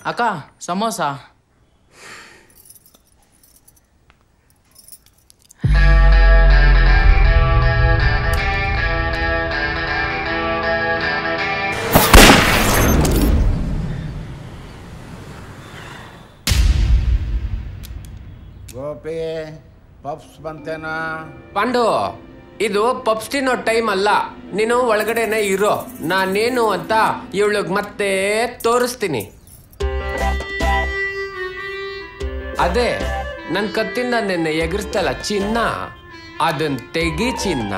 ಅಕ್ಕ ಸಮೋಸ ಗೋಪಿ ಪಪ್ಸ್ ಬಂತೇನಾ ಪಾಂಡು ಇದು ಪಬ್ಸ್ ತಿನ್ನೋ ಟೈಮ್ ಅಲ್ಲ ನೀನು ಒಳಗಡೆನೆ ಇರೋ ನಾನೇನು ಅಂತ ಇವಳಿಗೆ ಮತ್ತೆ ತೋರಿಸ್ತೀನಿ ಅದೇ ನನ್ನ ಕತ್ತಿಂದ ನಿನ್ನೆ ಎಗರಿಸ್ತಲ್ಲ ಚಿನ್ನ ಅದನ್ ತೆಗಿ ಚಿನ್ನ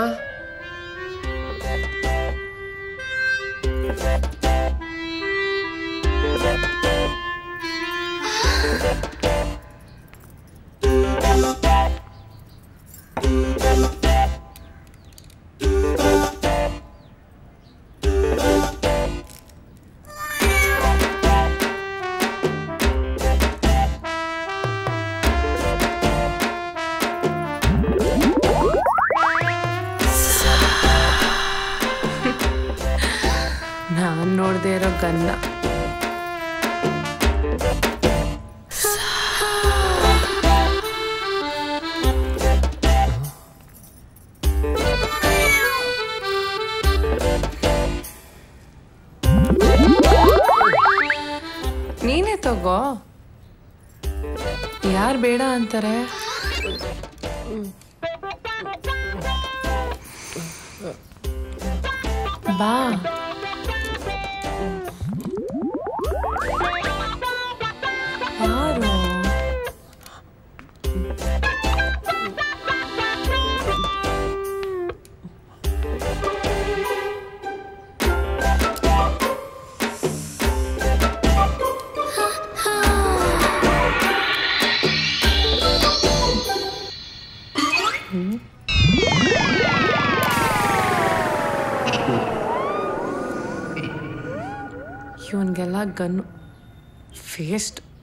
ನಾನ್ ನೋಡ್ದೆ ಇರೋ ಗನ್ನ ನೀನೇ ತಗೋ ಯಾರು ಬೇಡ ಅಂತಾರೆ ಬಾ ಯಾರು ಇವನ್ಗೆಲ್ಲ ಗನ್ನು ಫೇಸ್ಟ್